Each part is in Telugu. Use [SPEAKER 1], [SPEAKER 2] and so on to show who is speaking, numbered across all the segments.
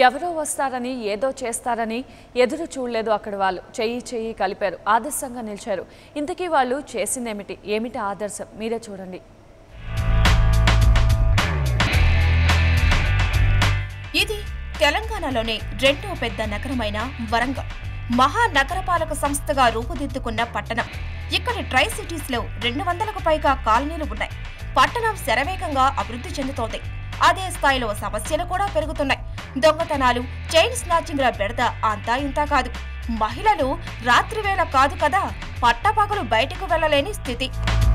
[SPEAKER 1] ఎవరో వస్తారని ఏదో చేస్తారని ఎదురు చూడలేదు అక్కడ వాళ్ళు చెయ్యి చెయ్యి కలిపారు ఆదర్శంగా నిలిచారు ఇంతకీ వాళ్ళు చేసిందేమిటి ఏమిటి ఆదర్శం మీరే చూడండి
[SPEAKER 2] ఇది తెలంగాణలోని రెండో పెద్ద నగరమైన వరంగల్ మహానగరపాలక సంస్థగా రూపుదిద్దుకున్న పట్టణం ఇక్కడ ట్రై సిటీస్ లో రెండు వందలకు పైగా కాలనీలు ఉన్నాయి పట్టణం శరవేగంగా అభివృద్ధి చెందుతోంది అదే స్థాయిలో సమస్యలు కూడా పెరుగుతున్నాయి దొంగతనాలు చైన్ స్నాచింగ్ల బెడద అంతా ఇంతా కాదు మహిళలు రాత్రివేళ కాదు కదా పట్టపగలు బయటకు వెళ్లలేని స్థితి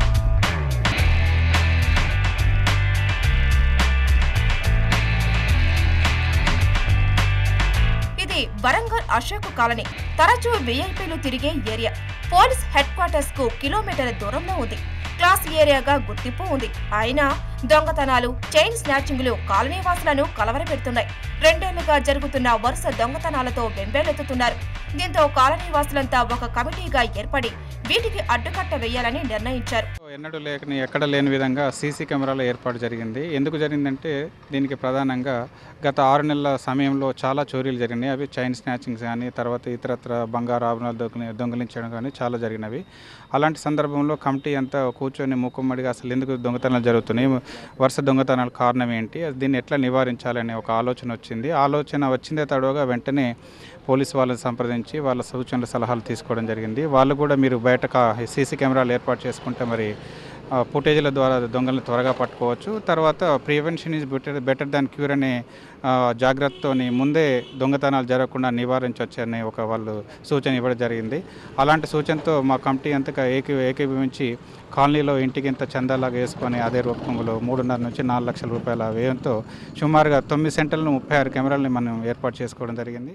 [SPEAKER 2] ఇది వరంగల్ అశోక్ కాలనీ తరచూ వీఐపీలు తిరిగే ఏరియా పోలీస్ హెడ్ క్వార్టర్స్ కు కిలోమీటర్ల దూరంలో ఉంది క్లాస్ ఏరియాగా గుర్తింపు ఉంది అయినా దొంగతనాలు చైన్ స్నాచింగ్లు కాలనీ వాసులను కలవరపెడుతున్నాయి రెండేళ్లుగా జరుగుతున్న వరుస దొంగతనాలతో వెంబేలెత్తుతున్నారు దీంతో కాలనీ వాసులంతా ఒక కమిటీగా ఏర్పడి వీటికి అడ్డుకట్ట వేయాలని నిర్ణయించారు
[SPEAKER 3] ఎన్నడూ లేకని ఎక్కడ లేని విధంగా సీసీ కెమెరాల ఏర్పాటు జరిగింది ఎందుకు జరిగిందంటే దీనికి ప్రధానంగా గత ఆరు నెలల సమయంలో చాలా చోరీలు జరిగినాయి అవి చైన్ స్నాచింగ్స్ కానీ తర్వాత ఇతరత్ర బంగారు ఆభరణాలు దొంగలి దొంగిలించడం కానీ చాలా జరిగినవి అలాంటి సందర్భంలో కమిటీ అంతా కూర్చొని మూకుమ్మడిగా అసలు ఎందుకు దొంగతనాలు జరుగుతున్నాయి వరుస దొంగతనాల కారణం ఏంటి దీన్ని ఎట్లా నివారించాలనే ఒక ఆలోచన వచ్చింది ఆలోచన వచ్చిందే తడవగా వెంటనే పోలీసు వాళ్ళని సంప్రదించి వాళ్ళ సూచనలు సలహాలు తీసుకోవడం జరిగింది వాళ్ళు కూడా మీరు బయట సీసీ కెమెరాలు ఏర్పాటు చేసుకుంటే మరి ఆ, ఫుటేజ్ల ద్వారా దొంగలను త్వరగా పట్టుకోవచ్చు తర్వాత prevention is better better than cure అనే ఆ, జాగ్రత్తతోని ముందే దొంగతనాలు జరగకుండా నివారించవచ్చు అనే ఒక వాళ్ళు సూచన ఇవ్వడం జరిగింది అలాంటి సూచనతో మా కమిటీ అంతగా ఏకీ ఏకీభవించి కాలనీలో ఇంటికి ఇంత చందాలాగా వేసుకొని అదే రూపంలో మూడున్నర నుంచి నాలుగు లక్షల రూపాయల వ్యయంతో సుమారుగా తొమ్మిది సెంటర్లను ముప్పై ఆరు కెమెరాలని మనం ఏర్పాటు చేసుకోవడం జరిగింది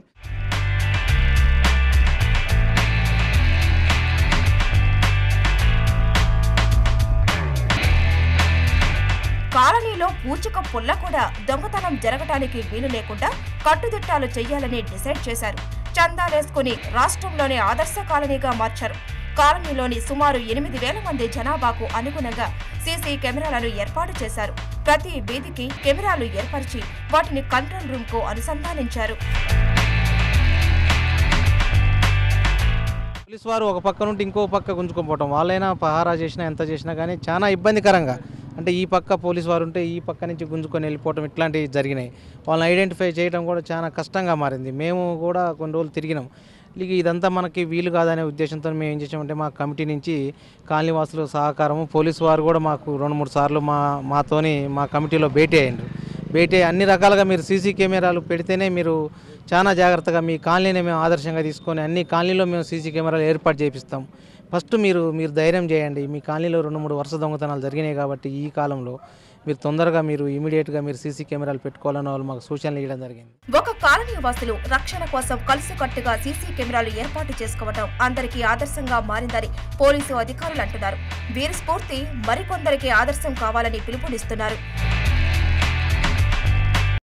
[SPEAKER 2] కాలనీలో పూచిక పుల్ల కూడా దొంగతనం జరగటానికి వీలు లేకుండా కట్టుదిట్టాలు చేయాలని డిసైడ్ చేశారు చందాలేసుకుని రాష్ట్రంలోనే ఆదర్శ కాలనీగా మార్చారు కాలనీలోని సుమారు ఎనిమిది వేల మంది జనాభాకు అనుగుణంగా సీసీ కెమెరాలను ఏర్పాటు చేశారు ప్రతి వీధికి కెమెరాలు ఏర్పరిచి వాటిని కంట్రోల్ రూమ్ కు అనుసంధానించారు
[SPEAKER 4] పోలీస్ వారు ఒక పక్క నుండి ఇంకో పక్క గుంజుకోపోవటం వాళ్ళైనా పహారా చేసినా ఎంత చేసినా కానీ చాలా ఇబ్బందికరంగా అంటే ఈ పక్క పోలీస్ వారు ఉంటే ఈ పక్క నుంచి గుంజుకొని వెళ్ళిపోవటం ఇట్లాంటివి జరిగినాయి వాళ్ళని ఐడెంటిఫై చేయడం కూడా చాలా కష్టంగా మారింది మేము కూడా కొన్ని రోజులు తిరిగినాం ఇక ఇదంతా మనకి వీలు కాదనే ఉద్దేశంతో మేము ఏం చేసామంటే మా కమిటీ నుంచి కాలనీవాసుల సహకారము పోలీసు వారు కూడా మాకు రెండు మూడు సార్లు మా మాతోని మా కమిటీలో భేటీ అయ్యిండ్రు భేటీ అయ్యి అన్ని రకాలుగా మీరు సీసీ కెమెరాలు పెడితేనే మీరు చాలా జాగ్రత్తగా మీ కాలనీని మేము ఆదర్శంగా తీసుకొని అన్ని కాలనీలో మేము సీసీ కెమెరాలు ఏర్పాటు చేపిస్తాం ఫస్ట్ మీరు మీరు ధైర్యం చేయండి మీ కాలనీలో రెండు మూడు వరుస దొంగతనాలు జరిగినాయి కాబట్టి ఈ కాలంలో మీరు తొందరగా మీరు ఇమీడియట్గా మీరు సీసీ కెమెరాలు పెట్టుకోవాలని వాళ్ళు మాకు సూచనలు ఇవ్వడం జరిగింది
[SPEAKER 2] ఒక కాలనీ వాసులు రక్షణ కోసం కలిసికట్టుగా సీసీ కెమెరాలు ఏర్పాటు చేసుకోవడం అందరికీ ఆదర్శంగా మారిందని పోలీసు అధికారులు అంటున్నారు వీరి స్ఫూర్తి మరికొందరికి ఆదర్శం కావాలని పిలుపునిస్తున్నారు